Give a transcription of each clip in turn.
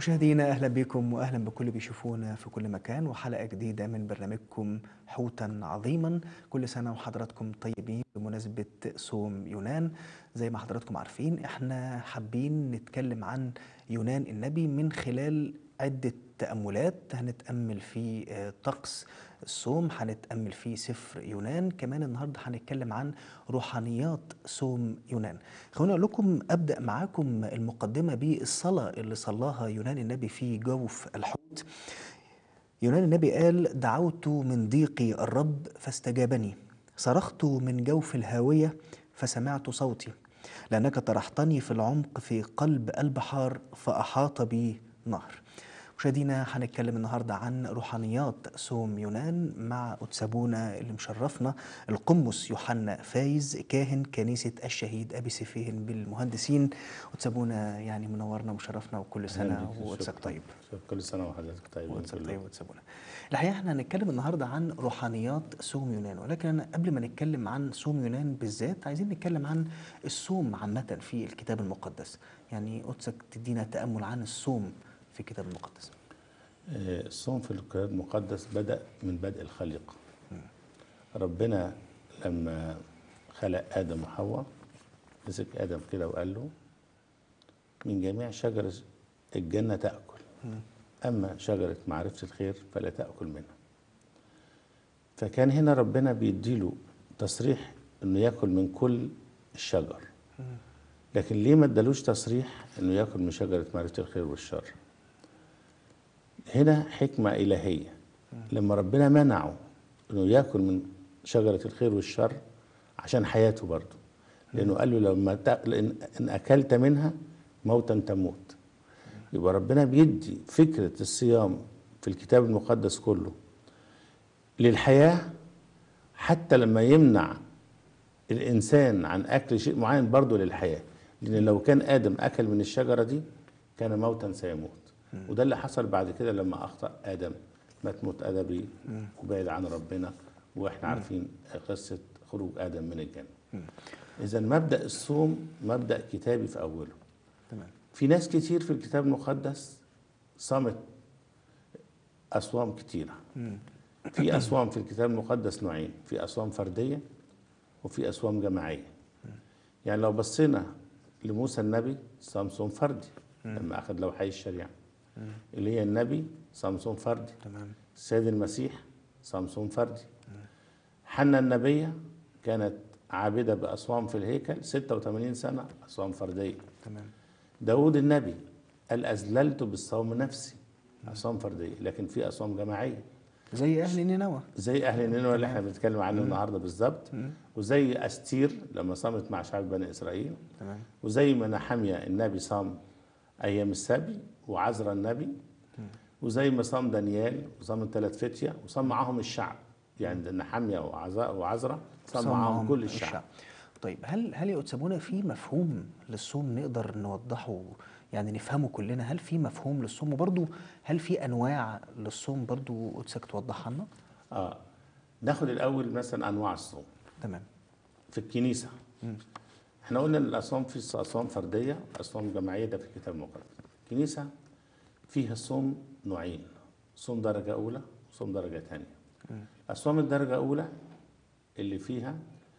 مشاهدينا اهلا بكم واهلا بكل اللي بيشوفونا في كل مكان وحلقه جديده من برنامجكم حوتا عظيما كل سنه وحضراتكم طيبين بمناسبه صوم يونان زي ما حضراتكم عارفين احنا حابين نتكلم عن يونان النبي من خلال عده تاملات هنتامل في آه، طقس الصوم هنتامل في سفر يونان كمان النهارده هنتكلم عن روحانيات صوم يونان خلوني اقول لكم ابدا معاكم المقدمه بالصلاه اللي صلاها يونان النبي في جوف الحوت يونان النبي قال دعوت من ضيقي الرب فاستجابني صرخت من جوف الهاويه فسمعت صوتي لانك طرحتني في العمق في قلب البحار فاحاط بي نهر مشاهدينا هنتكلم النهارده عن روحانيات صوم يونان مع أتسابونا اللي مشرفنا القمص يوحنا فايز كاهن كنيسة الشهيد أبي سفيهن بالمهندسين أتسابونا يعني منورنا ومشرفنا وكل سنة وقدسك طيب شكرا. كل سنه وحضرتك طيب وقدسك طيب وأتسابونا الحقيقة احنا هنتكلم النهارده عن روحانيات صوم يونان ولكن أنا قبل ما نتكلم عن صوم يونان بالذات عايزين نتكلم عن الصوم عامة في الكتاب المقدس يعني قدسك تدينا تأمل عن الصوم في الكتاب المقدس آه، الصوم في الكتاب المقدس بدأ من بدء الخليقة ربنا لما خلق آدم وحواء مسك آدم كده وقال له من جميع شجرة الجنة تأكل أما شجرة معرفة الخير فلا تأكل منها فكان هنا ربنا بيديله تصريح انه ياكل من كل الشجر لكن ليه ما ادالوش تصريح انه ياكل من شجره معرفه الخير والشر هنا حكمه الهيه لما ربنا منعه انه ياكل من شجره الخير والشر عشان حياته برضه لانه قال له لما تأ- لأن ان اكلت منها موتا تموت يبقى ربنا بيدي فكره الصيام في الكتاب المقدس كله للحياه حتى لما يمنع الانسان عن اكل شيء معين برضه للحياه لان لو كان ادم اكل من الشجره دي كان موتا سيموت وده اللي حصل بعد كده لما اخطا ادم مات موت ادبي وبعد عن ربنا واحنا عارفين قصه خروج ادم من الجنه اذا مبدا الصوم مبدا كتابي في اوله تمام في ناس كتير في الكتاب المقدس صامت أصوام كتيرة في أصوام في الكتاب المقدس نوعين في أصوام فردية وفي أصوام جماعية يعني لو بصينا لموسى النبي صام صوم فردي لما أخذ لوحي الشريعة اللي هي النبي صام صوم فردي تمام السيد المسيح صام صوم فردي حنا النبية كانت عابدة بأصوام في الهيكل 86 سنة أصوام فردية تمام داود النبي قال أذللت بالصوم نفسي أصوام فردية لكن في أصوام جماعية زي أهل نينوى زي أهل نينوى اللي احنا بنتكلم عنه النهاردة بالظبط وزي أستير لما صامت مع شعب بني إسرائيل تمام وزي ما نحميا النبي صام أيام السبي وعزرا النبي وزي ما صام دانيال وصام الثلاث فتية وصام معاهم الشعب يعني نحميا وعز- وعزرا صام معاهم كل الشعب طيب هل هل يا أتسابونا في مفهوم للصوم نقدر نوضحه يعني نفهمه كلنا هل في مفهوم للصوم وبرضه هل في انواع للصوم برضه قدسك توضحها لنا؟ اه ناخد الأول مثلا أنواع الصوم تمام في الكنيسة احنا قلنا ان الاصوام في اصوام فرديه اصوام جماعيه ده في الكتاب المقدس الكنيسه فيها الصوم نوعين صوم درجه اولى وصوم درجه ثانيه اصوام الدرجه اولى اللي فيها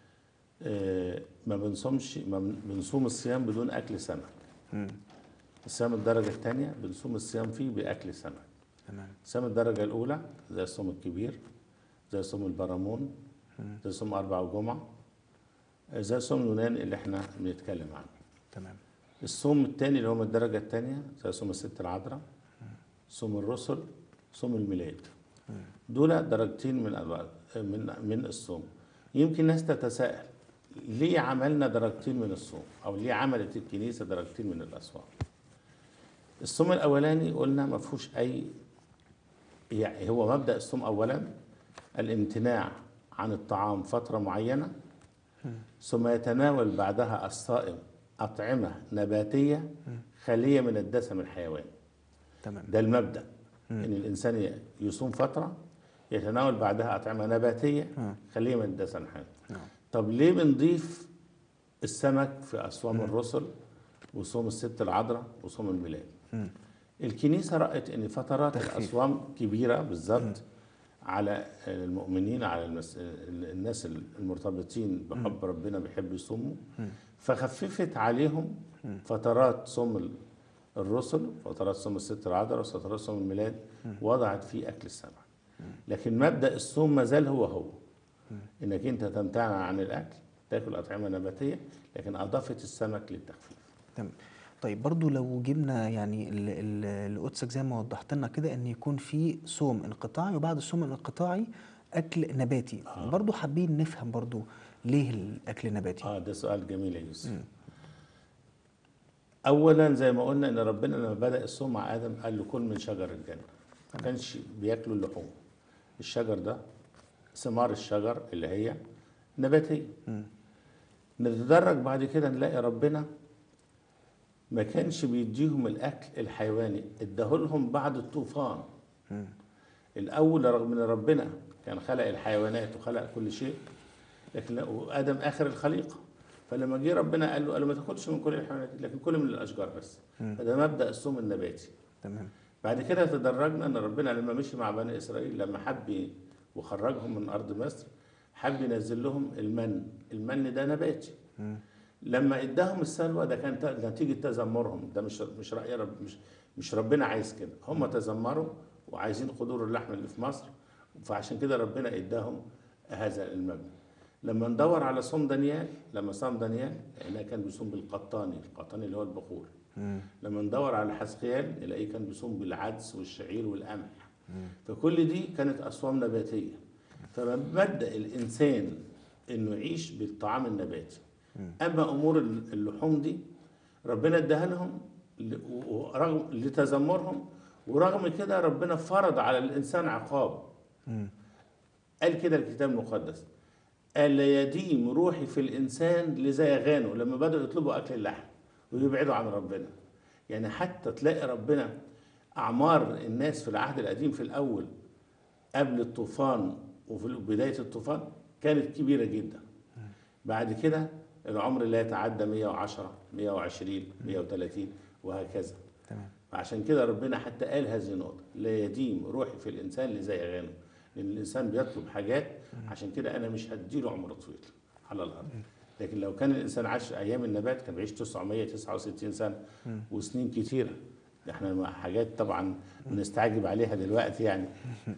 آه، ما بنصومش ما بن- بنصوم الصيام بدون اكل سمك الصيام الدرجه الثانيه بنصوم الصيام فيه باكل سمك تمام صيام الدرجة الأولى زي الصوم الكبير زي صوم البرامون زي صوم أربع وجمعة زي صوم يونان اللي احنا بنتكلم عنه تمام الصوم الثاني اللي هو من الدرجة الثانية زي صوم الست العذراء صوم الرسل صوم الميلاد دول درجتين من أنواع- من من الصوم يمكن ناس تتساءل ليه عملنا درجتين من الصوم او ليه عملت الكنيسه درجتين من الاصوام الصوم الاولاني قلنا ما فيهوش اي يعني هو مبدا الصوم اولا الامتناع عن الطعام فتره معينه ثم يتناول بعدها الصائم اطعمه نباتيه خاليه من الدسم الحيواني تمام ده المبدا ان الانسان يصوم فتره يتناول بعدها اطعمه نباتيه خاليه من الدسم الحيواني نعم طب ليه بنضيف السمك في اصوام الرسل وصوم الست العذراء وصوم الميلاد الكنيسة رأت إن فترات تخفيف. الأصوام كبيرة بالظبط على المؤمنين على المس... الناس المرتبطين بحب ربنا بيحبوا يصوموا فخففت عليهم فترات صوم ال- الرسل فترات صوم الست العذراء وفترات صوم الميلاد وضعت فيه أكل السبع لكن مبدأ الصوم ما زال هو هو إنك أنت تمتنع عن الأكل تاكل أطعمة نباتية لكن أضافت السمك للتخفيف تمام طيب برضو لو جبنا يعني ال- ال- القدسك زي ما وضحت لنا كده ان يكون في صوم انقطاعي وبعد الصوم الانقطاعي اكل نباتي آه. برضو حابين نفهم برضو ليه الاكل النباتي اه ده سؤال جميل يا يوسف اولا زي ما قلنا ان ربنا لما بدا الصوم مع ادم قال له كل من شجر الجنه ما كانش بياكلوا اللحوم الشجر ده ثمار الشجر اللي هي نباتيه نتدرج بعد كده نلاقي ربنا ما كانش بيديهم الاكل الحيواني اداهولهم بعد الطوفان الاول رغم ان ربنا كان خلق الحيوانات وخلق كل شيء لكن لا- وادم اخر الخليقه فلما جه ربنا قال له قال له ما تاكلش من كل الحيوانات لكن كل من الاشجار بس فده مبدا الصوم النباتي تمام بعد كده تدرجنا ان ربنا لما مشي مع بني اسرائيل لما حب ي- وخرجهم من ارض مصر حب ينزل لهم المن المن ده نباتي لما اداهم السلوى ده كان ت- نتيجه تذمرهم ده مش مش راي رب مش مش ربنا عايز كده هم تذمروا وعايزين قدور اللحم اللي في مصر فعشان كده ربنا اداهم هذا المبنى لما ندور على صوم دانيال لما صام دانيال هنا كان بيصوم بالقطاني القطاني اللي هو البخور لما ندور على حسقيال نلاقيه كان بيصوم بالعدس والشعير والقمح فكل دي كانت اصوام نباتيه فمبدا الانسان انه يعيش بالطعام النباتي اما امور اللحوم دي ربنا اداها لهم ل- ورغم لتذمرهم ورغم كده ربنا فرض على الانسان عقاب قال كده الكتاب المقدس قال لا يديم روحي في الانسان لزيغانه لما بداوا يطلبوا اكل اللحم ويبعدوا عن ربنا يعني حتى تلاقي ربنا اعمار الناس في العهد القديم في الاول قبل الطوفان وفي بدايه الطوفان كانت كبيره جدا بعد كده العمر لا يتعدى 110 120 130 وهكذا تمام فعشان كده ربنا حتى قال هذه النقطة لا يديم روحي في الإنسان لزيغانه لأن الإنسان بيطلب حاجات عشان كده أنا مش هديله عمر طويل على الأرض لكن لو كان الإنسان عاش أيام النبات كان بيعيش 969 سنة وسنين كتيرة ده احنا مع حاجات طبعا بنستعجب عليها دلوقتي يعني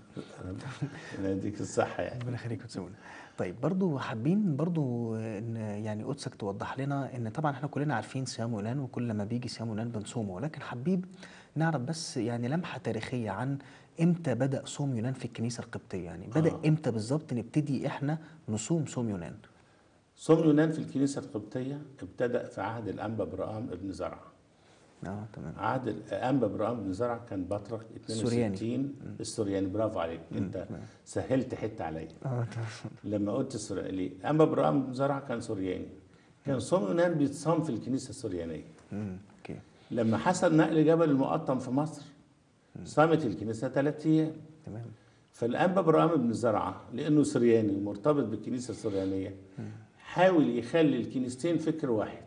ربنا يديك الصحة يعني ربنا يخليك وتسوينا طيب برضو حابين برضو ان يعني قدسك توضح لنا ان طبعا احنا كلنا عارفين صيام يونان وكل ما بيجي صيام يونان بنصومه ولكن حابين نعرف بس يعني لمحة تاريخية عن امتى بدأ صوم يونان في الكنيسة القبطية يعني بدأ آه. امتى بالظبط نبتدي احنا نصوم صوم يونان صوم يونان في الكنيسة القبطية ابتدأ في عهد الأنبا برام ابن زرع اه تمام عهد الانبا برام بن زرع كان بطرق 62 السورياني برافو عليك انت سهلت حته عليا اه تمام لما قلت السورياني ليه؟ انبا برام بن زرع كان سورياني كان صوم يونان بيتصام في الكنيسه السوريانيه امم اوكي لما حصل نقل جبل المقطم في مصر صامت الكنيسه ثلاث ايام تمام فالانبا برام بن زرعه لانه سورياني ومرتبط بالكنيسه السوريانيه حاول يخلي الكنيستين فكر واحد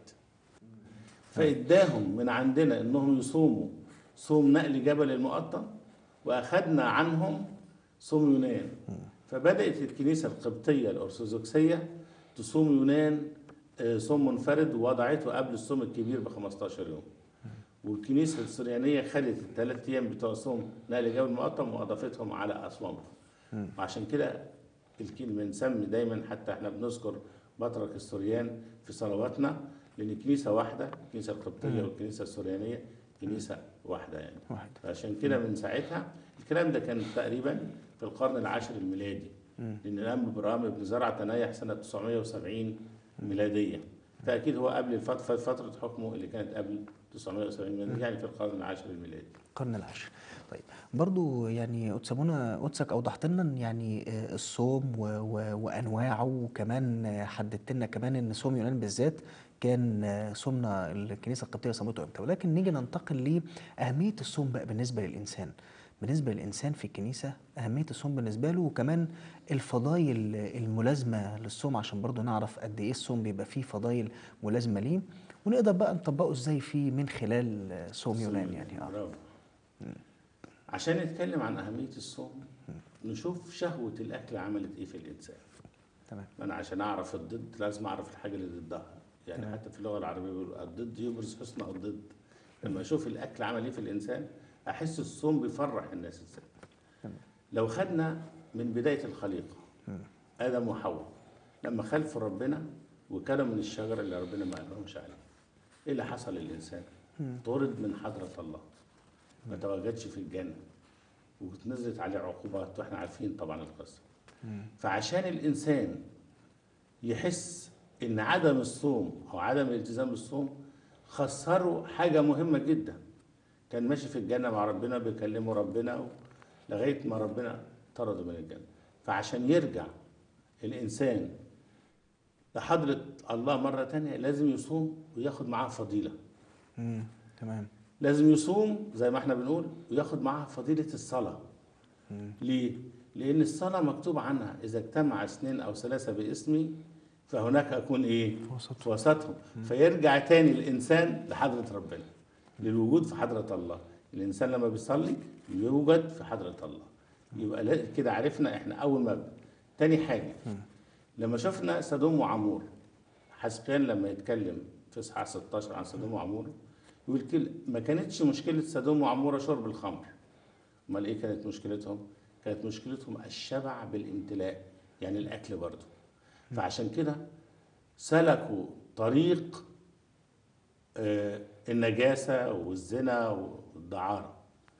فاداهم من عندنا انهم يصوموا صوم نقل جبل المقطم واخذنا عنهم صوم يونان فبدات الكنيسه القبطيه الارثوذكسيه تصوم يونان آه، صوم منفرد ووضعته قبل الصوم الكبير ب 15 يوم والكنيسه السريانيه خدت الثلاث ايام بتوع صوم نقل جبل المقطم واضافتهم على اصوامهم وعشان كده الكلمه بنسمي دايما حتى احنا بنذكر بطرك السوريان في صلواتنا لان كنيسه واحده الكنيسه القبطيه والكنيسه السوريانيه كنيسه واحده يعني واحد فعشان كده من ساعتها الكلام ده كان تقريبا في القرن العاشر الميلادي لان الانبا برام بن زرع تنيح سنه 970 ميلاديه فاكيد هو قبل الفتره فتره حكمه اللي كانت قبل 970 ميلاديه يعني في القرن العاشر الميلادي القرن العاشر طيب برضو يعني قدسمونا قدسك اوضحت لنا إن يعني آه، الصوم و و وانواعه وكمان آه، حددت لنا كمان ان صوم يونان بالذات كان آه، صومنا الكنيسه القبطيه صامته امتى ولكن نيجي ننتقل لاهميه الصوم بقى بالنسبه للانسان بالنسبه للانسان في الكنيسه اهميه الصوم بالنسبه له وكمان الفضائل الملازمه للصوم عشان برضو نعرف قد ايه الصوم بيبقى فيه فضائل ملازمه ليه ونقدر بقى نطبقه ازاي فيه من خلال آه، صوم يونان يعني اه برافو عشان نتكلم عن أهمية الصوم نشوف شهوة الأكل عملت إيه في الإنسان تمام أنا عشان أعرف الضد لازم أعرف الحاجة اللي ضدها يعني تمام. حتى في اللغة العربية بيقولوا الضد يبرز حسن الضد لما أشوف الأكل عمل إيه في الإنسان أحس الصوم بيفرح الناس إزاي تمام. لو خدنا من بداية الخليقة آدم وحواء لما خلفوا ربنا وكلوا من الشجرة اللي ربنا ما قالهمش عليها إيه اللي حصل للإنسان؟ طرد من حضرة الله ما تواجدش في الجنة ونزلت عليه عقوبات واحنا عارفين طبعا القصة فعشان الإنسان يحس إن عدم الصوم أو عدم الالتزام بالصوم خسره حاجة مهمة جدا كان ماشي في الجنة مع ربنا بيكلموا ربنا و- لغاية ما ربنا طرده من الجنة فعشان يرجع الإنسان لحضرة الله مرة تانية لازم يصوم وياخد معاه فضيلة مم. تمام لازم يصوم زي ما احنا بنقول وياخد معاه فضيلة الصلاة ليه؟ لأن الصلاة مكتوب عنها إذا اجتمع اثنين أو ثلاثة باسمي فهناك أكون إيه؟ وسط. في وسطهم فيرجع تاني الإنسان لحضرة ربنا للوجود في حضرة الله الإنسان لما بيصلي يوجد في حضرة الله يبقى لا- كده عرفنا إحنا أول مبدأ تاني حاجة لما شفنا سدوم وعمور حسقيان لما يتكلم في اصحاح 16 عن سدوم وعمور يقول كل ما كانتش مشكله سدوم وعموره شرب الخمر امال ايه كانت مشكلتهم كانت مشكلتهم الشبع بالامتلاء يعني الاكل برضه فعشان كده سلكوا طريق آه، النجاسه والزنا والدعاره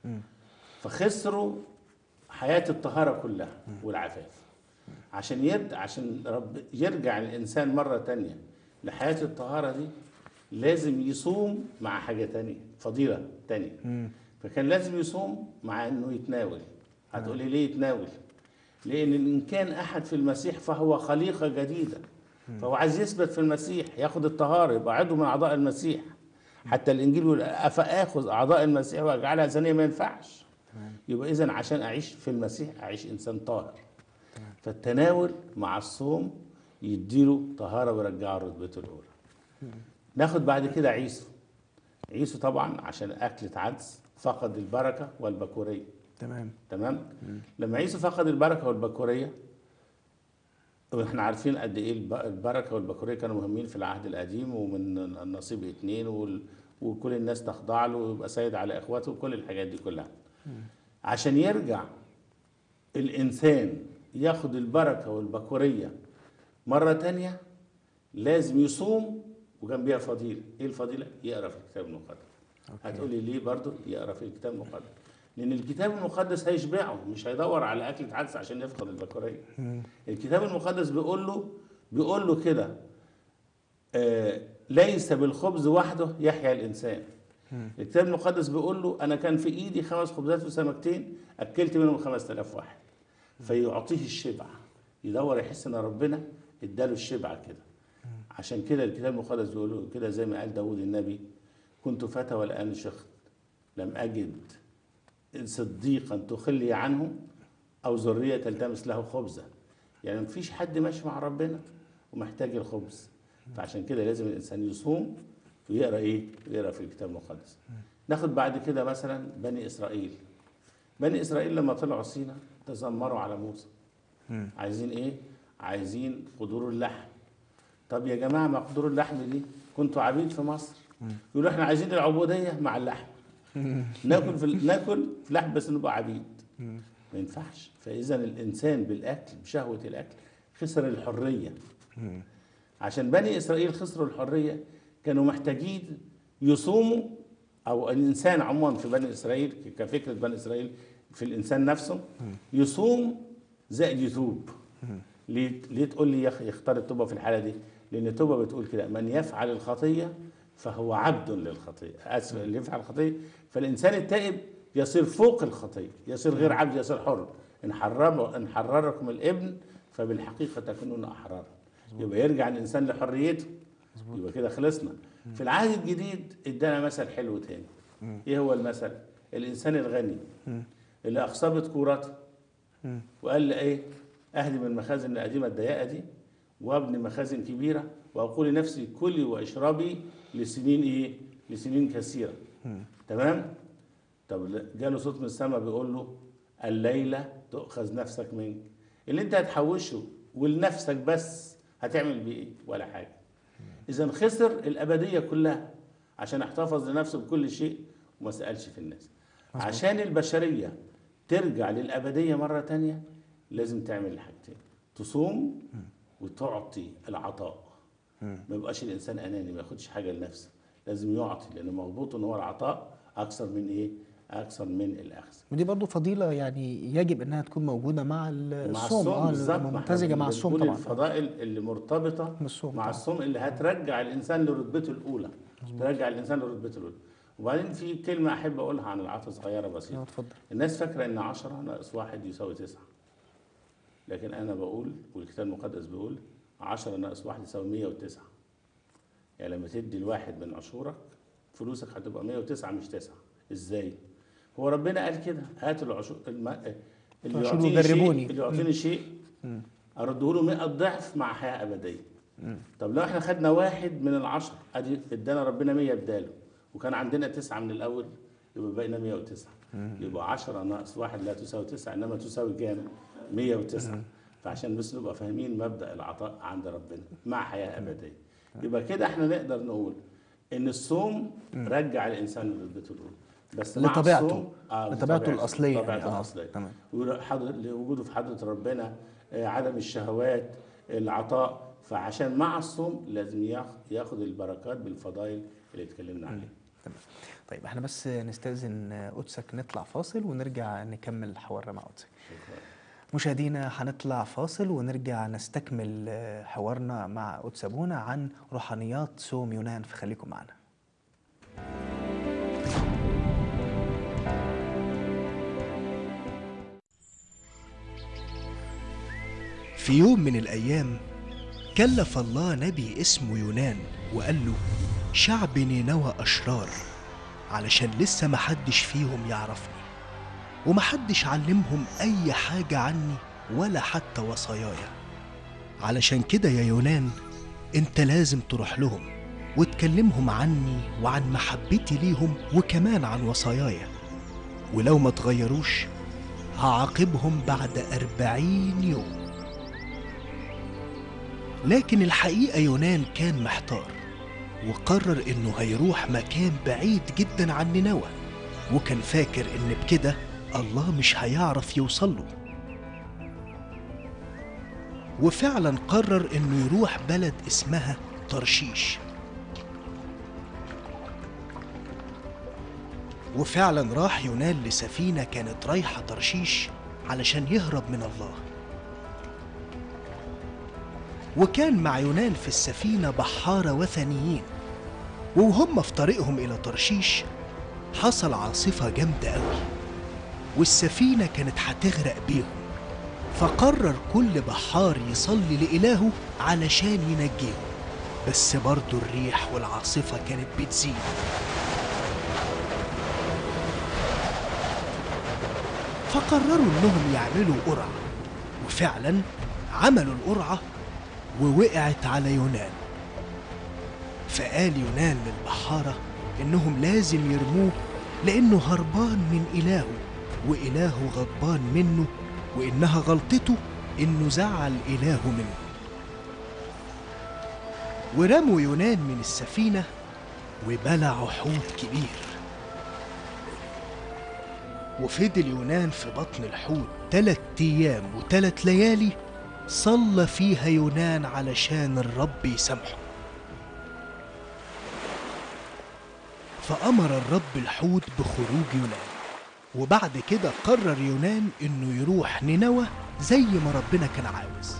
فخسروا حياه الطهاره كلها والعفاف عشان يرد عشان رب يرجع الانسان مره تانية لحياه الطهاره دي لازم يصوم مع حاجه تانية فضيله تانية فكان لازم يصوم مع انه يتناول هتقولي ليه يتناول لان ان كان احد في المسيح فهو خليقه جديده فهو عايز يثبت في المسيح ياخد الطهاره يبقى عضو من اعضاء المسيح حتى الانجيل بيقول افاخذ اعضاء المسيح واجعلها زانيه ما ينفعش يبقى اذا عشان اعيش في المسيح اعيش انسان طاهر فالتناول مع الصوم يديله طهاره ويرجعه لرتبته الاولى ناخد بعد كده عيسو عيسو طبعا عشان اكلة عدس فقد البركه والبكوريه تمام تمام لما عيسو فقد البركه والبكوريه واحنا عارفين قد ايه الب- البركه والبكوريه كانوا مهمين في العهد القديم ومن النصيب اتنين وال- وكل الناس تخضع له ويبقى سيد على اخواته وكل الحاجات دي كلها عشان يرجع الانسان ياخد البركه والبكوريه مره تانية لازم يصوم وجنبيها فضيله ايه الفضيله يقرا في الكتاب المقدس أوكي. هتقولي ليه برضو يقرا في الكتاب المقدس لان الكتاب المقدس هيشبعه مش هيدور على اكله عدس عشان يفقد البكوريه الكتاب المقدس بيقول له بيقول له كده آه ليس بالخبز وحده يحيا الانسان الكتاب المقدس بيقول له انا كان في ايدي خمس خبزات وسمكتين اكلت منهم 5000 واحد فيعطيه الشبع يدور يحس ان ربنا اداله الشبع كده عشان كده الكتاب المقدس بيقول له كده زي ما قال داود النبي كنت فتى والان شخت لم اجد صديقا تخلي عنه او ذريه تلتمس له خبزا يعني مفيش حد ماشي مع ربنا ومحتاج الخبز فعشان كده لازم الانسان يصوم ويقرا ايه يقرا في الكتاب المقدس ناخد بعد كده مثلا بني اسرائيل بني اسرائيل لما طلعوا سينا تذمروا على موسى عايزين ايه عايزين قدور اللحم طب يا جماعه ما قدور اللحم دي كنتوا عبيد في مصر يقولوا احنا عايزين العبوديه مع اللحم ناكل في ناكل في لحم بس نبقى عبيد ما ينفعش فاذا الانسان بالاكل بشهوه الاكل خسر الحريه عشان بني اسرائيل خسروا الحريه كانوا محتاجين يصوموا او الانسان عموما في بني اسرائيل كفكره بني اسرائيل في الانسان نفسه يصوم زائد يتوب ليه ليه تقول لي يخ- يختار التوبه في الحاله دي؟ لان التوبه بتقول كده من يفعل الخطيه فهو عبد للخطيه اسف اللي يفعل الخطيه فالانسان التائب يصير فوق الخطيه يصير غير عبد يصير حر ان حرم ان حرركم الابن فبالحقيقه تكونون احرارا يبقى يرجع الانسان لحريته يبقى كده خلصنا في العهد الجديد ادانا مثل حلو تاني ايه هو المثل الانسان الغني اللي اخصبت كورته وقال لي ايه اهدم المخازن القديمه الضيقه دي وابني مخازن كبيره واقول لنفسي كلي واشربي لسنين ايه لسنين كثيره تمام طب ل- جاله صوت من السماء بيقول له الليله تؤخذ نفسك منك اللي انت هتحوشه ولنفسك بس هتعمل بيه ايه ولا حاجه اذا خسر الابديه كلها عشان احتفظ لنفسه بكل شيء وما سالش في الناس مظبوط. عشان البشريه ترجع للابديه مره تانية لازم تعمل الحاجتين تصوم وتعطي العطاء ما يبقاش الانسان اناني ما ياخدش حاجه لنفسه لازم يعطي لانه مربوط ان هو العطاء اكثر من ايه اكثر من الاخذ ودي برضو فضيلة يعني يجب انها تكون موجودة مع مع الصوم الصوم اه بالظبط ما احنا ممتزجة مع الصوم بنقول طبعا الفضائل اللي مرتبطه بالصوم مع طبعاً. الصوم اللي هترجع الانسان لرتبته الاولى ترجع الانسان لرتبته الاولى وبعدين في كلمه احب اقولها عن العطاء صغيره اه بسيطه اتفضل الناس فاكره ان 10 ناقص واحد يساوي 9 لكن انا بقول والكتاب المقدس بيقول 10 ناقص واحد يساوي 109 يعني لما تدي الواحد من عشورك فلوسك هتبقى 109 مش 9 ازاي؟ هو ربنا قال كده هاتوا العشور الم... اللي عشور يعطيني وجربوني. شيء اللي يعطيني شيء ارده له 100 ضعف مع حياه ابديه طب لو احنا خدنا واحد من العشر ادي ادانا ربنا 100 اداله وكان عندنا تسعه من الاول يبقى بقينا 109 يبقى 10 ناقص واحد لا تساوي 9 انما تساوي كام؟ 109 فعشان بس نبقى فاهمين مبدا العطاء عند ربنا مع حياه ابديه يبقى كده احنا نقدر نقول ان الصوم رجع الانسان لرتبته الاولى بس مع لطبيعته. الصوم آه لطبيعته لطبيعته- الأصلية يعني، طبيعته آه، الاصليه تمام. وحضر- لوجوده في حضره ربنا آه، عدم الشهوات العطاء فعشان مع الصوم لازم ياخ- ياخد البركات بالفضائل اللي اتكلمنا عليها تمام طيب احنا بس نستأذن قدسك نطلع فاصل ونرجع نكمل حوارنا مع قدسك شكرا مشاهدينا هنطلع فاصل ونرجع نستكمل آه، حوارنا مع قدس ابونا عن روحانيات صوم يونان فخليكم معنا في يوم من الأيام كلف الله نبي اسمه يونان وقال له شعب نينوى أشرار علشان لسه محدش فيهم يعرفني ومحدش علمهم أي حاجة عني ولا حتى وصاياي علشان كده يا يونان انت لازم تروح لهم وتكلمهم عني وعن محبتي ليهم وكمان عن وصاياي ولو ما تغيروش هعاقبهم بعد أربعين يوم لكن الحقيقة يونان كان محتار وقرر انه هيروح مكان بعيد جدا عن نينوى وكان فاكر ان بكده الله مش هيعرف يوصل له وفعلا قرر انه يروح بلد اسمها ترشيش وفعلا راح يونان لسفينة كانت رايحة ترشيش علشان يهرب من الله وكان مع يونان في السفينة بحارة وثنيين وهم في طريقهم إلى ترشيش حصل عاصفة جامدة أوي والسفينة كانت هتغرق بيهم فقرر كل بحار يصلي لإلهه علشان ينجيهم بس برضه الريح والعاصفة كانت بتزيد فقرروا إنهم يعملوا قرعة وفعلا عملوا القرعة ووقعت على يونان فقال يونان للبحارة إنهم لازم يرموه لأنه هربان من إلهه وإلهه غضبان منه وإنها غلطته إنه زعل إلهه منه ورموا يونان من السفينة وبلعوا حوت كبير وفضل يونان في بطن الحوت تلات أيام وتلات ليالي صلى فيها يونان علشان الرب يسامحه فأمر الرب الحوت بخروج يونان وبعد كده قرر يونان إنه يروح نينوى زي ما ربنا كان عاوز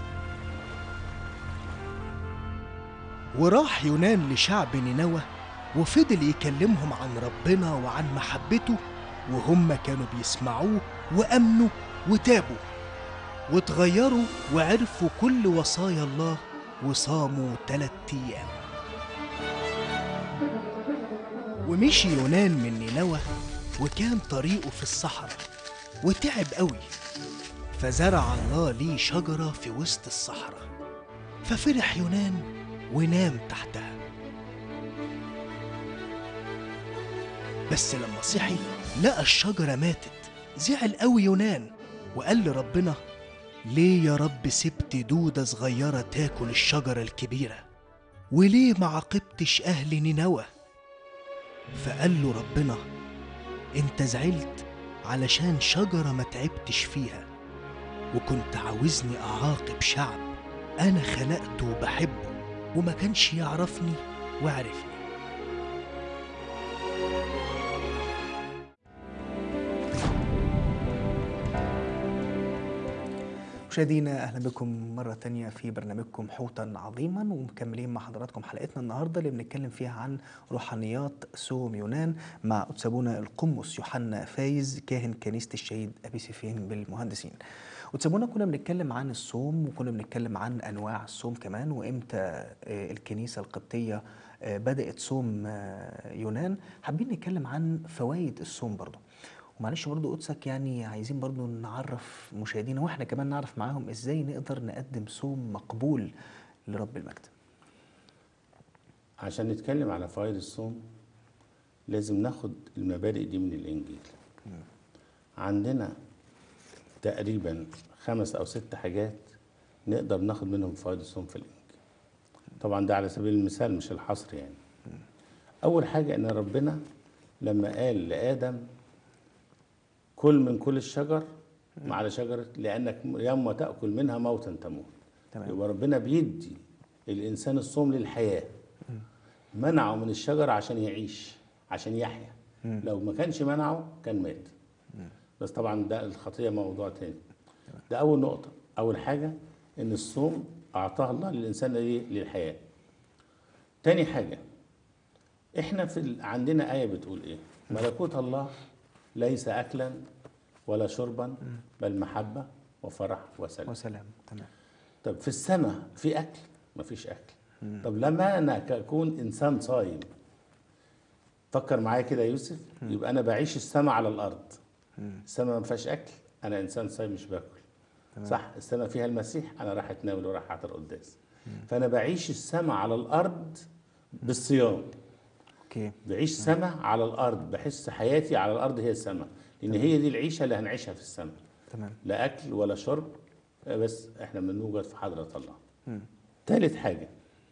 وراح يونان لشعب نينوى وفضل يكلمهم عن ربنا وعن محبته وهم كانوا بيسمعوه وأمنوا وتابوا واتغيروا وعرفوا كل وصايا الله وصاموا تلات أيام ومشي يونان من نينوى وكان طريقه في الصحراء وتعب قوي فزرع الله ليه شجرة في وسط الصحراء ففرح يونان ونام تحتها بس لما صحي لقى الشجرة ماتت زعل قوي يونان وقال لربنا ليه يا رب سبت دودة صغيرة تاكل الشجرة الكبيرة وليه ما عاقبتش أهل نينوى فقال له ربنا انت زعلت علشان شجرة ما تعبتش فيها وكنت عاوزني أعاقب شعب أنا خلقته وبحبه وما كانش يعرفني وعرفني مشاهدينا اهلا بكم مره تانية في برنامجكم حوتا عظيما ومكملين مع حضراتكم حلقتنا النهارده اللي بنتكلم فيها عن روحانيات سوم يونان مع أتسابونا القمص يوحنا فايز كاهن كنيسه الشهيد ابي سيفين بالمهندسين. أتسابونا كنا بنتكلم عن الصوم وكنا بنتكلم عن انواع الصوم كمان وامتى آه، الكنيسه القبطيه آه، بدات صوم آه، يونان حابين نتكلم عن فوائد الصوم برضه. ومعلش برضو قدسك يعني عايزين برضو نعرف مشاهدينا واحنا كمان نعرف معاهم ازاي نقدر نقدم صوم مقبول لرب المجد عشان نتكلم على فوائد الصوم لازم ناخد المبادئ دي من الإنجيل عندنا تقريبا خمس أو ست حاجات نقدر ناخد منهم فوائد الصوم في الإنجيل طبعا ده على سبيل المثال مش الحصر يعني أول حاجة إن ربنا لما قال لآدم كل من كل الشجر ما على شجرة لأنك يوم تأكل منها موتا تموت تمام. يبقى ربنا بيدي الإنسان الصوم للحياة منعه من الشجر عشان يعيش عشان يحيا لو ما كانش منعه كان مات بس طبعا ده الخطية موضوع تاني ده أول نقطة أول حاجة إن الصوم أعطاه الله للإنسان إيه؟ للحياة تاني حاجة إحنا في ال... عندنا آية بتقول إيه ملكوت الله ليس أكلا ولا شربا بل محبة وفرح وسلام وسلام تمام طب في السماء في اكل مفيش اكل طب لما انا اكون انسان صايم فكر معايا كده يا يوسف يبقى انا بعيش السماء على الارض السماء ما فيهاش اكل انا انسان صايم مش باكل صح السماء فيها المسيح انا راح اتناول وراح احضر قداس فانا بعيش السماء على الارض بالصيام اوكي بعيش سماء على الارض بحس حياتي على الارض هي السماء لان هي دي العيشه اللي هنعيشها في السماء تمام لا اكل ولا شرب بس احنا بنوجد في حضره الله ثالث حاجه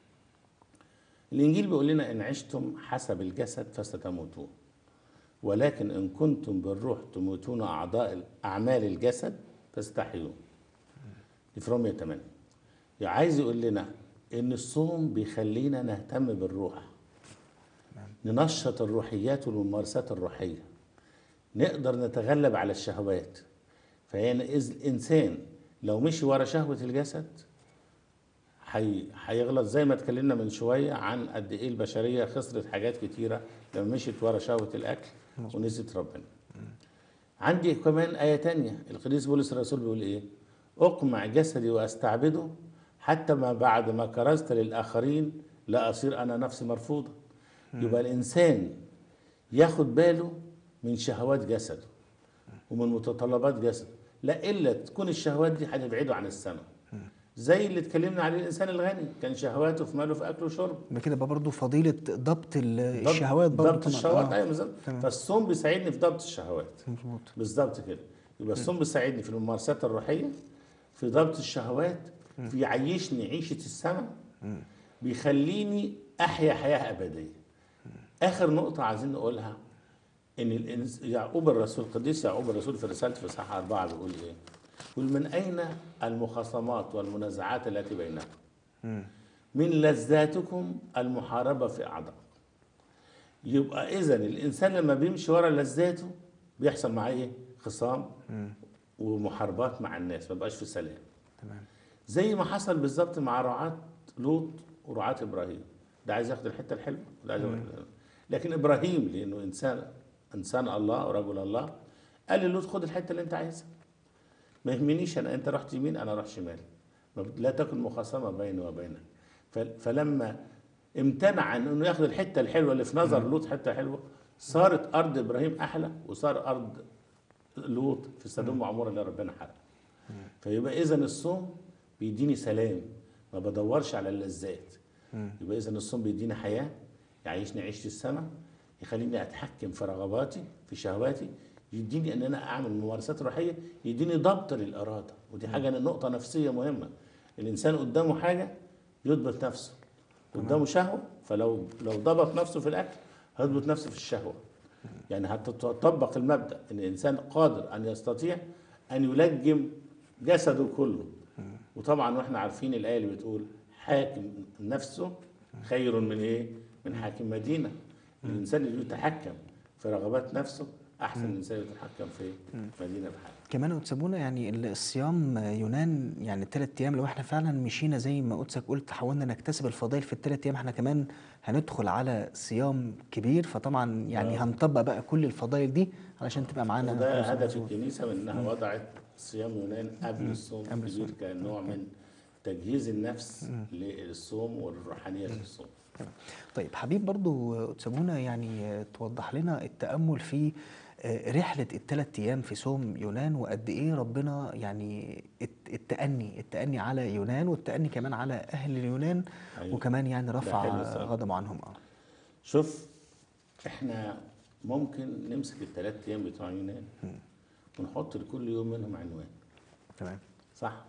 الانجيل بيقول لنا ان عشتم حسب الجسد فستموتون ولكن ان كنتم بالروح تموتون اعضاء اعمال الجسد فستحيون دي في رومية 8 يعني عايز يقول لنا ان الصوم بيخلينا نهتم بالروح ننشط الروحيات والممارسات الروحيه نقدر نتغلب على الشهوات فهي إذ الانسان لو مشي ورا شهوه الجسد حي... هيغلط زي ما اتكلمنا من شويه عن قد ايه البشريه خسرت حاجات كتيره لما مشيت ورا شهوه الاكل ونسيت ربنا. عندي كمان ايه تانية القديس بولس الرسول بيقول ايه؟ اقمع جسدي واستعبده حتى ما بعد ما كرزت للاخرين لا اصير انا نفسي مرفوضه. يبقى الانسان ياخد باله من شهوات جسده ومن متطلبات جسده لا الا تكون الشهوات دي هتبعده عن السماء زي اللي اتكلمنا عليه الانسان الغني كان شهواته في ماله في اكله وشرب يبقى كده بقى برضه فضيله ضبط ال- ضبط- الشهوات برضه ضبط طبعاً. الشهوات آه. ايوه بالظبط تمام. فالصوم بيساعدني في ضبط الشهوات مظبوط بالظبط كده يبقى الصوم بيساعدني في الممارسات الروحيه في ضبط الشهوات في يعيشني عيشه السماء بيخليني احيا حياه ابديه اخر نقطه عايزين نقولها ان الإنس... يعقوب الرسول القديس يعقوب الرسول في رسالته في اصحاح اربعه بيقول ايه؟ يقول من اين المخاصمات والمنازعات التي بينكم؟ من لذاتكم المحاربه في اعضاء يبقى اذا الانسان لما بيمشي ورا لذاته بيحصل معاه ايه؟ خصام ومحاربات مع الناس ما بقاش في سلام تمام زي ما حصل بالظبط مع رعاة لوط ورعاة ابراهيم ده عايز ياخد الحته الحلوه ده عايز ياخد لكن ابراهيم لانه انسان انسان الله ورجل الله قال للوط خد الحته اللي انت عايزها ما يهمنيش انا انت رحت يمين انا اروح شمال ما بت- لا تكن مخاصمه بيني وبينك ف- فلما امتنع عن انه ياخد الحته الحلوه اللي في نظر لوط حته حلوه صارت ارض ابراهيم احلى وصار ارض لوط في سدوم وعموره اللي ربنا حرق فيبقى اذا الصوم بيديني سلام ما بدورش على اللذات يبقى اذا الصوم بيديني حياه يعيشني عيشه السماء يخليني اتحكم في رغباتي في شهواتي يديني ان انا اعمل ممارسات روحيه يديني ضبط للاراده ودي حاجه نقطه نفسيه مهمه الانسان قدامه حاجه يضبط نفسه قدامه شهوه فلو لو ضبط نفسه في الاكل هيضبط نفسه في الشهوه يعني هتطبق المبدا ان الانسان قادر ان يستطيع ان يلجم جسده كله وطبعا واحنا عارفين الايه اللي بتقول حاكم نفسه خير من ايه من حاكم مدينه الانسان اللي يتحكم في رغبات نفسه احسن من الانسان اللي يتحكم في مدينه بحاله كمان وتسابونا يعني الصيام يونان يعني الثلاث ايام لو احنا فعلا مشينا زي ما قدسك قلت حاولنا نكتسب الفضائل في الثلاث ايام احنا كمان هندخل على صيام كبير فطبعا يعني آه. هنطبق بقى كل الفضائل دي علشان تبقى معانا وده خمس هدف مظبوط. الكنيسه من انها وضعت صيام يونان قبل الصوم قبل الكبير الصوم. كنوع من تجهيز النفس للصوم والروحانيه في الصوم طيب حبيب برضو تسابونا يعني توضح لنا التأمل في آه، رحلة الثلاث أيام في صوم يونان وقد إيه ربنا يعني الت- التأني التأني على يونان والتأني كمان على أهل اليونان أيوة. وكمان يعني ده رفع حلو الصراحة. غضبه عنهم اه شوف احنا ممكن نمسك الثلاث ايام بتوع يونان ونحط لكل يوم منهم عنوان تمام صح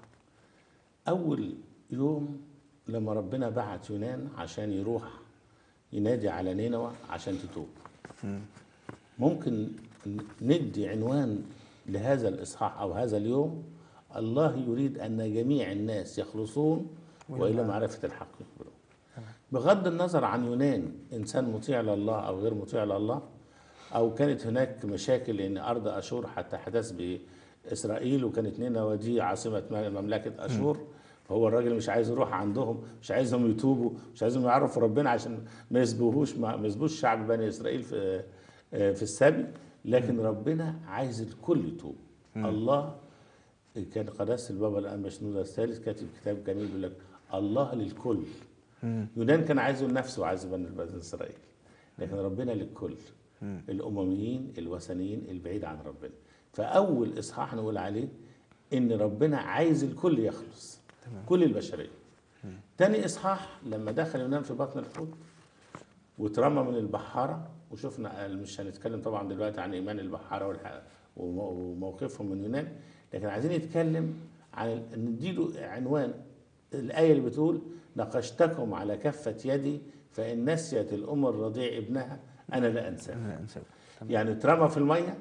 اول يوم لما ربنا بعت يونان عشان يروح ينادي على نينوى عشان تتوب ممكن ندي عنوان لهذا الاصحاح او هذا اليوم الله يريد ان جميع الناس يخلصون والى معرفه الحق يقبلون بغض النظر عن يونان انسان مطيع لله او غير مطيع لله او كانت هناك مشاكل لان ارض اشور حتى حدث باسرائيل وكانت نينوى دي عاصمه مملكه اشور فهو الراجل مش عايز يروح عندهم مش عايزهم يتوبوا مش عايزهم يعرفوا ربنا عشان ما يسبوهوش ما ما يسبوش شعب بني اسرائيل في في السبي لكن ربنا عايز الكل يتوب الله كان قداسه البابا الان بشنودة الثالث كاتب كتاب جميل بيقول لك الله للكل يونان كان عايزه لنفسه وعايز بني بني اسرائيل لكن ربنا للكل الامميين الوثنيين البعيد عن ربنا فاول اصحاح نقول عليه ان ربنا عايز الكل يخلص كل البشريه تاني اصحاح لما دخل يونان في بطن الحوت واترمى من البحاره وشفنا مش هنتكلم طبعا دلوقتي عن ايمان البحاره والح- ومو- وموقفهم من يونان لكن عايزين نتكلم عن نديله عنوان الايه اللي بتقول نقشتكم على كفه يدي فان نسيت الام الرضيع ابنها انا لا انساه أنا أنسى يعني اترمى في الميه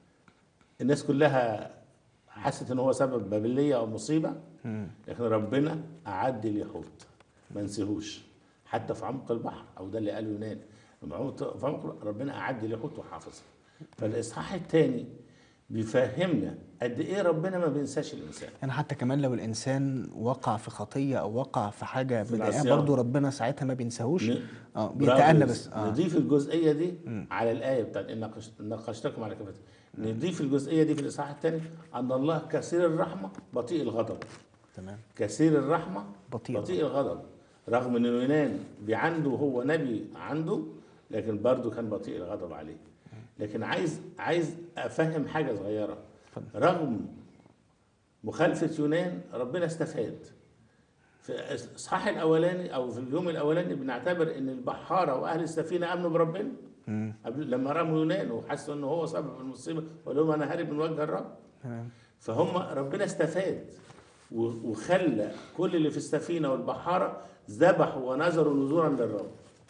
الناس كلها حست ان هو سبب بابليه او مصيبه لكن ربنا اعد لي حوت ما نسيهوش حتى في عمق البحر او ده اللي قاله يونان لما عمق- في عمق البحر ربنا اعد لي حوت وحافظه فالاصحاح الثاني بيفهمنا قد ايه ربنا ما بينساش الانسان يعني حتى كمان لو الإنسان وقع في خطية أو وقع في حاجة مضايقاه العصيان. برضه ربنا ساعتها ما بينساهوش ن- اه برافو بيتأنى يا بس يوسف. اه نضيف الجزئيه دي على الايه بتاعت ان نقش- نقشتكم على كفتي نضيف الجزئيه دي في الاصحاح الثاني ان الله كثير الرحمه بطيء الغضب تمام كثير الرحمه بطيء بطيء الغضب رغم ان يونان عنده هو نبي عنده لكن برضه كان بطيء الغضب عليه لكن عايز عايز افهم حاجه صغيره رغم مخالفه يونان ربنا استفاد في الاصحاح الاولاني او في اليوم الاولاني بنعتبر ان البحاره واهل السفينه امنوا بربنا قبل لما رموا يونان وحسوا ان هو سبب المصيبه وقال لهم انا هارب من وجه الرب تمام فهم ربنا استفاد و- وخلى كل اللي في السفينه والبحاره ذبحوا ونذروا نذورا للرب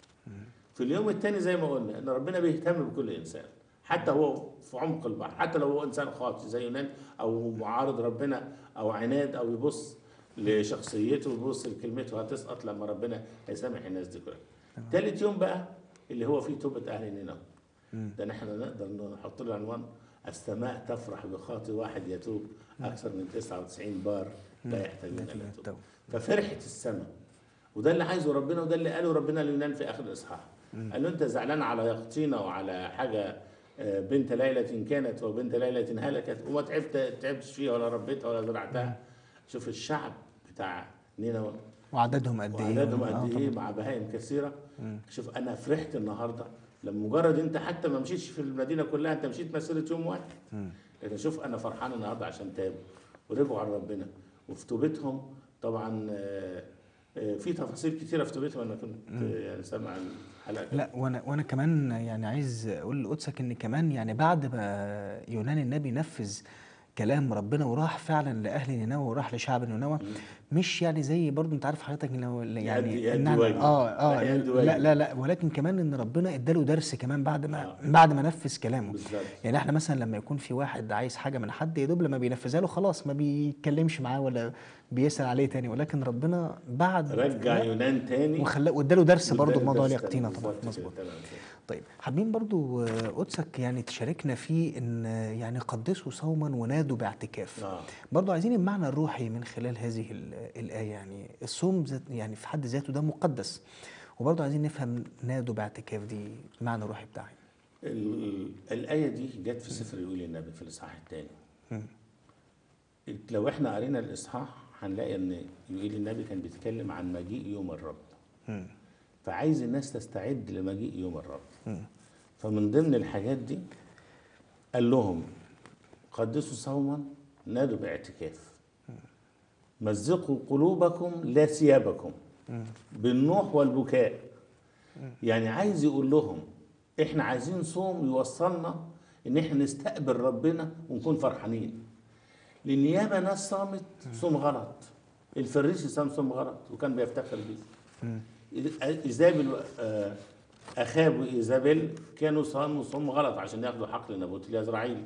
في اليوم الثاني زي ما قلنا ان ربنا بيهتم بكل انسان حتى هو في عمق البحر حتى لو هو انسان خاطئ زي يونان او معارض ربنا او عناد او يبص لشخصيته ويبص لكلمته هتسقط لما ربنا هيسامح الناس دي كلها. ثالث يوم بقى اللي هو فيه توبه اهل نينوى. ده نحن نقدر نحط له عنوان السماء تفرح بخاطئ واحد يتوب اكثر من 99 بار لا يحتاجون الى التوبة. توبه. ففرحه السماء وده اللي عايزه ربنا وده اللي قاله ربنا ليونان في اخر الاصحاح قال له انت زعلان على يقطينه وعلى حاجه آه، بنت ليله كانت وبنت ليله هلكت وما تعبت تعبتش فيها ولا ربيتها ولا زرعتها شوف الشعب بتاع نينوى وعددهم قد ايه وعددهم آه قد طبعاً. ايه مع بهائم كثيره شوف انا فرحت النهارده لما مجرد انت حتى ما مشيتش في المدينه كلها انت مشيت مسيره يوم واحد لكن شوف انا فرحان النهارده عشان تابوا ورجعوا على ربنا وفي توبتهم طبعا آه، آه، في تفاصيل كتيره في توبتهم انا كنت آه، يعني سامع الحلقه لا وانا وانا كمان يعني عايز اقول لقدسك ان كمان يعني بعد ما يونان النبي نفذ كلام ربنا وراح فعلا لاهل نينوى وراح لشعب نينوى مش يعني زي برضو انت عارف حضرتك لو يعني يأدي- يأدي إن إحنا- واجب. اه لا، اه يأدي لا واجب. لا لا ولكن كمان ان ربنا اداله درس كمان بعد ما آه. بعد ما نفذ كلامه بالظبط. يعني احنا مثلا لما يكون في واحد عايز حاجه من حد يا دوب لما بينفذها له خلاص ما بيتكلمش معاه ولا بيسال عليه تاني ولكن ربنا بعد رجع لا، يونان تاني وخلاه واداله درس برضه واداله بموضوع درس اليقطينه تاني. طبعا بالظبط مظبوط كده، تمام كده. طيب حابين برضو آه، قدسك يعني تشاركنا في ان آه، يعني قدسوا صوما ونادوا باعتكاف آه. برضو عايزين المعنى الروحي من خلال هذه ال- الآية يعني الصوم ذات يعني في حد ذاته ده مقدس وبرضو عايزين نفهم نادوا باعتكاف دي المعنى الروحي بتاعها ال- الآية دي جت في سفر يقول النبي في الإصحاح الثاني لو احنا قرينا الإصحاح هنلاقي إن يقول النبي كان بيتكلم عن مجيء يوم الرب فعايز الناس تستعد لمجيء يوم الرب فمن ضمن الحاجات دي قال لهم قدسوا صوما نادوا باعتكاف مزقوا قلوبكم لا ثيابكم بالنوح والبكاء يعني عايز يقول لهم احنا عايزين صوم يوصلنا ان احنا نستقبل ربنا ونكون فرحانين لان ياما ناس صامت صوم غلط الفريسي صام صوم غلط وكان بيفتخر بيه ايزابل آه، اخاب وايزابيل كانوا صاموا صوم غلط عشان ياخدوا حقل نابوت اليزرعيلي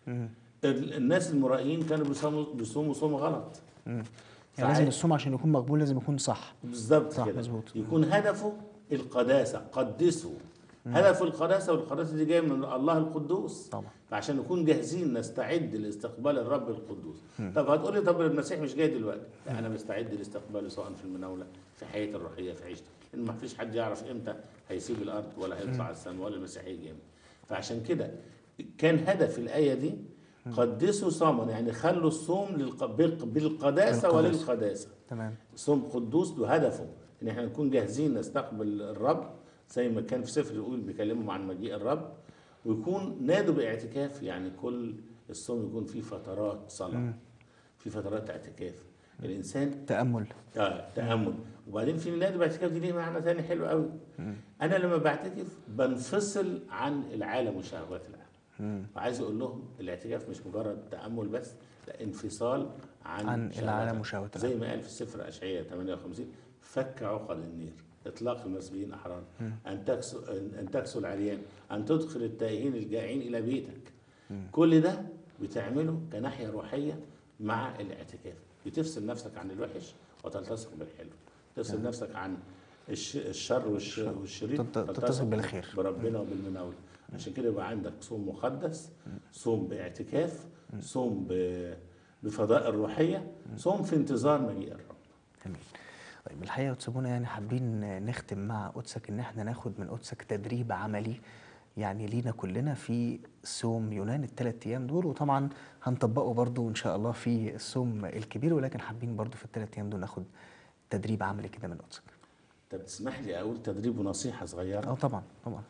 ال- الناس المرائيين كانوا بيصوموا بيصوموا صوم غلط يعني فعايز- لازم الصوم عشان يكون مقبول لازم يكون صح بالظبط صح، كده مظبوط. يكون هدفه القداسه قدسوا هدف القداسه والقداسه دي جايه من الله القدوس طبعا. فعشان نكون جاهزين نستعد لاستقبال الرب القدوس طب هتقولي طب المسيح مش جاي دلوقتي لا انا مستعد لاستقباله سواء في المناوله في حياتي الروحيه في عيشتي لان ما فيش حد يعرف امتى هيسيب الارض ولا هيطلع السماء ولا المسيح هيجي امتى فعشان كده كان هدف الايه دي قدسوا صوما يعني خلوا الصوم للق... بالق- بالقداسه بالقداسة. وللقداسه تمام صوم قدوس له هدفه ان احنا نكون جاهزين نستقبل الرب زي ما كان في سفر يقول بيكلمهم عن مجيء الرب ويكون نادوا باعتكاف يعني كل الصوم يكون فيه فترات صلاه في فترات اعتكاف الانسان تأمل اه تامل وبعدين في نادي باعتكاف دي ليه معنى تاني حلو قوي انا لما بعتكف بنفصل عن العالم وشهوات العالم وعايز اقول لهم الاعتكاف مش مجرد تامل بس لا انفصال عن, عن شهوات العالم وشهوات زي ما قال في سفر اشعياء 58 فك عقد النير اطلاق المسبيين احرار ان تكسو ان تكسو العريان ان تدخل التائهين الجائعين الى بيتك كل ده بتعمله كناحيه روحيه مع الاعتكاف بتفصل نفسك عن الوحش وتلتصق بالحلو تفصل نفسك عن الش- الشر والش- والشرير تت- تتصل بالخير. بربنا وبالمناولة عشان كده يبقى عندك صوم مقدس صوم باعتكاف صوم ب- بفضائل روحية صوم في انتظار مجيء الرب جميل طيب الحقيقه يا تسيبونا يعني حابين نختم مع قدسك ان احنا ناخد من قدسك تدريب عملي يعني لينا كلنا في صوم يونان الثلاث ايام دول وطبعا هنطبقه برضو ان شاء الله في الصوم الكبير ولكن حابين برضو في الثلاث ايام دول ناخد تدريب عملي كده من قدسك طب تسمح لي أقول تدريب ونصيحة صغيرة اه طبعا طبعا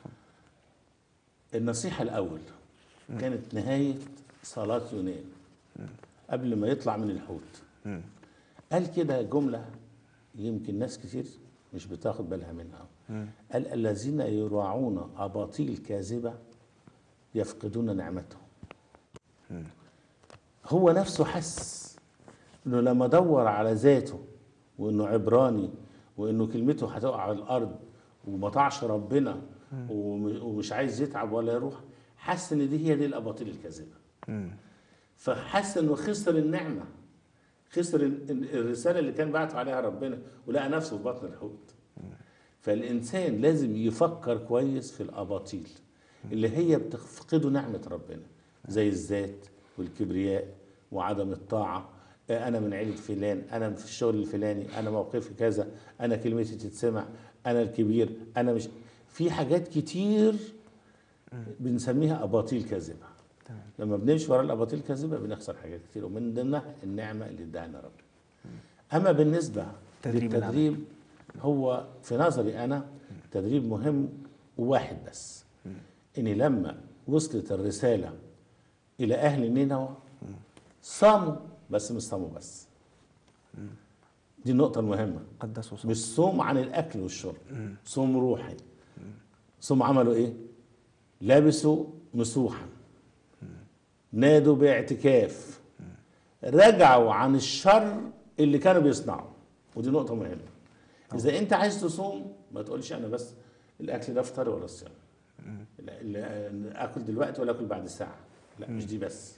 النصيحة الأول كانت نهاية صلاة يونان قبل ما يطلع من الحوت قال كده جملة يمكن ناس كتير مش بتاخد بالها منها قال الذين يراعون أباطيل كاذبة يفقدون نعمتهم هو نفسه حس انه لما دور على ذاته وانه عبراني وانه كلمته هتقع على الارض وما طاعش ربنا وم- ومش عايز يتعب ولا يروح حس ان دي هي دي الاباطيل الكاذبه فحس انه خسر النعمه خسر ال- ال- الرساله اللي كان بعته عليها ربنا ولقى نفسه في بطن الحوت فالانسان لازم يفكر كويس في الاباطيل اللي هي بتفقده نعمه ربنا زي الذات والكبرياء وعدم الطاعه آه، انا من عيله فلان انا في الشغل الفلاني انا موقفي كذا انا كلمتي تتسمع انا الكبير انا مش في حاجات كتير بنسميها اباطيل كاذبه لما بنمشي ورا الاباطيل الكاذبه بنخسر حاجات كتير ومن ضمنها النعمه اللي ادانا ربنا اما بالنسبه تدريب للتدريب هو في نظري انا تدريب مهم وواحد بس ان لما وصلت الرساله الى اهل نينوى صاموا بس مش صاموا بس دي النقطة المهمة قدسوا صوم مش صوم عن الأكل والشرب صوم روحي صوم عملوا إيه؟ لبسوا مسوحا نادوا باعتكاف رجعوا عن الشر اللي كانوا بيصنعوا ودي نقطة مهمة إذا أنت عايز تصوم ما تقولش أنا بس الأكل ده فطار ولا صيام لا- لا- آكل دلوقتي ولا آكل بعد ساعة لا مش دي بس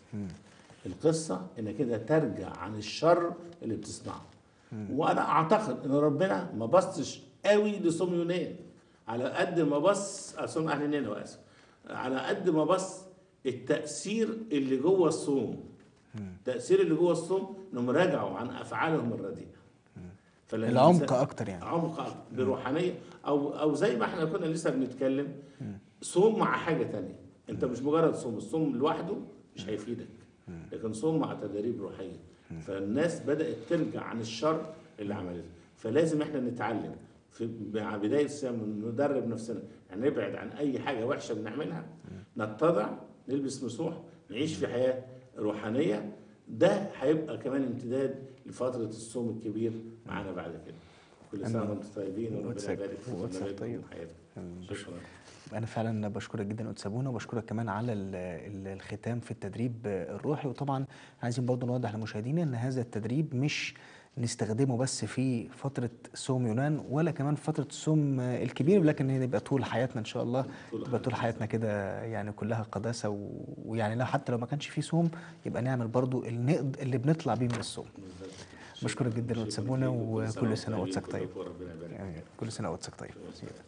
القصة إنك كده ترجع عن الشر اللي بتصنعه وأنا أعتقد إن ربنا ما بصش قوي لصوم يونان على قد ما بص آه، صوم أهل نينوى آسف على قد ما بص التأثير اللي جوه الصوم التأثير اللي جوه الصوم إنهم رجعوا عن أفعالهم الرديئة فلما العمق الإنسان- أكتر يعني. عمق أكتر بروحانية أو أو زي ما احنا كنا لسه بنتكلم صوم مع حاجة تانية أنت مش مجرد صوم الصوم لوحده مش هيفيدك لكن صوم مع تدريب روحية فالناس بدأت ترجع عن الشر اللي عملته فلازم احنا نتعلم في مع بداية الصيام ندرب نفسنا يعني نبعد عن أي حاجة وحشة بنعملها نتضع نلبس مسوح نعيش في حياة روحانية ده هيبقى كمان امتداد لفترة الصوم الكبير معانا بعد كده كل سنة وانتم طيبين وربنا وقتك- يبارك في وقتك برنامجكم طيب. وحياتكم شكرا انا فعلا بشكرك جدا استاذ ابونا وبشكرك كمان على ال- ال- الختام في التدريب الروحي وطبعا عايزين برضه نوضح لمشاهدينا ان هذا التدريب مش نستخدمه بس في فترة صوم يونان ولا كمان في فترة الصوم الكبير لكن هي يبقى طول حياتنا ان شاء الله طول يبقى طول حياتنا كده يعني كلها قداسة و- ويعني لو حتى لو ما كانش فيه صوم يبقى نعمل برضه النقد اللي بنطلع بيه من الصوم بشكرك جدا شكراً استاذ ابونا فيك، وكل سنة وقتك طيب وربنا يبارك يعني كل سنة وقتك طيب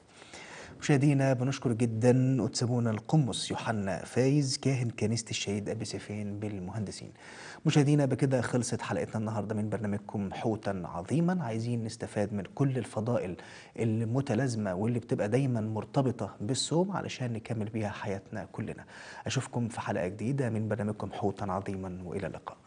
مشاهدينا بنشكر جدا أتسابونا القمص يوحنا فايز كاهن كنيسة الشهيد أبي سيفين بالمهندسين مشاهدينا بكده خلصت حلقتنا النهاردة من برنامجكم حوتا عظيما عايزين نستفاد من كل الفضائل المتلازمة واللي بتبقى دايما مرتبطة بالصوم علشان نكمل بيها حياتنا كلنا أشوفكم في حلقة جديدة من برنامجكم حوتا عظيما وإلى اللقاء